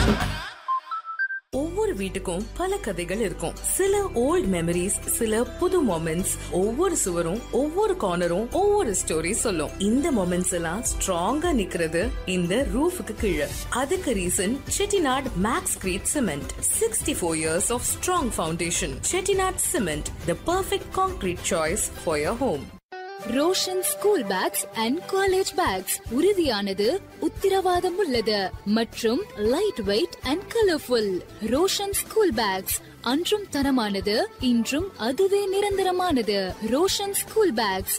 ஒவ்வொரு வீட்டுக்கும் பல கதைகள் இருக்கும் சில ஓல்ட் மெமரிஸ் சில புது மொமெண்ட்ஸ் ஒவ்வொரு சுவரும் ஒவ்வொரு கார்னரும் ஒவ்வொரு ஸ்டோரி சொல்லும் இந்த மொமெண்ட்ஸ் எல்லாம் ஸ்ட்ராங்கா நிக்கிறது இந்த ரூஃபுக்கு கீழே அதுக்கு reason Chettinad Maxcrete cement sixty four years of strong foundation Chettinad cement the perfect concrete choice for your home Roshan school bags and college bags உறுதியானது உத்திரவாதம் உள்ளது மற்றும் light weight and colourful Roshan school bags அன்றும் தரமானது இன்றும் அதுவே நிரந்தரமானது ரோஷன் ஸ்கூல் பேக்ஸ்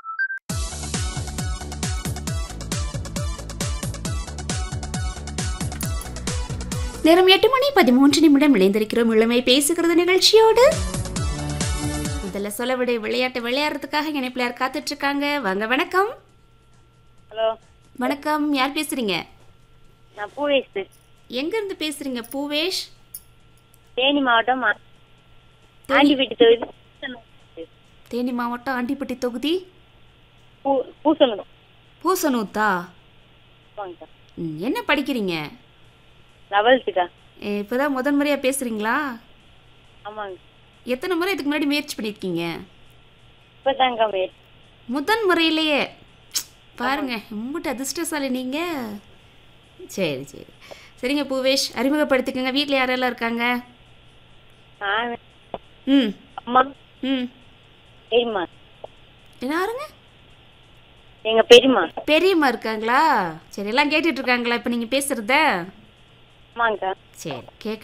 நேரம் எட்டு மணி பதிமூன்று நிமிடம் இணைந்திருக்கிறோம் இளமை பேசுகிறது நிகழ்ச்சியோடு முதல்ல சொல்ல விட விளையாட்டு விளையாடுறதுக்காக இணைப்பில் யார் காத்துட்டு இருக்காங்க வாங்க வணக்கம் ஹலோ வணக்கம் யார் பேசுறீங்க நான் பூவேஷ் எங்க இருந்து பேசுறீங்க பூவேஷ் தேனி மாவட்டம் ஆ- ஆண்டிப்பட்டி தொகுதி தேனி மாவட்டம் ஆண்டிப்பட்டி தொகுதி பூ- பூசணும் பூசனூத்தா ஆமாங்க சார் ம், என்ன படிக்கிறீங்க லெவல்த்துக்கா ஏ, இப்பதான் முதன் முறையா பேசுறீங்களா ஆமாங்க எத்தனை முறை இதுக்கு முன்னாடி முயற்சி பண்ணியிருக்கீங்க இப்போதாங்க மேல் முதன் முறையிலேயே பாருங்க உங்கள்கிட்ட அதிர்ஷ்டசாலி நீங்க சரி சரி சரிங்க பூவேஷ் அறிமுகப்படுத்திக்கங்க வீட்டில் யாரெல்லாம் இருக்காங்க நான் ம் அம்மா ம் பெரியம்மா யாருங்க எங்க பெரியம்மா பெரியம்மா இருக்காங்களா சரி எல்லாம் கேட்டுட்டு இருக்காங்களா இப்போ நீங்கள் பேசுகிறத ஆமாங்கக்கா சரி கேட்க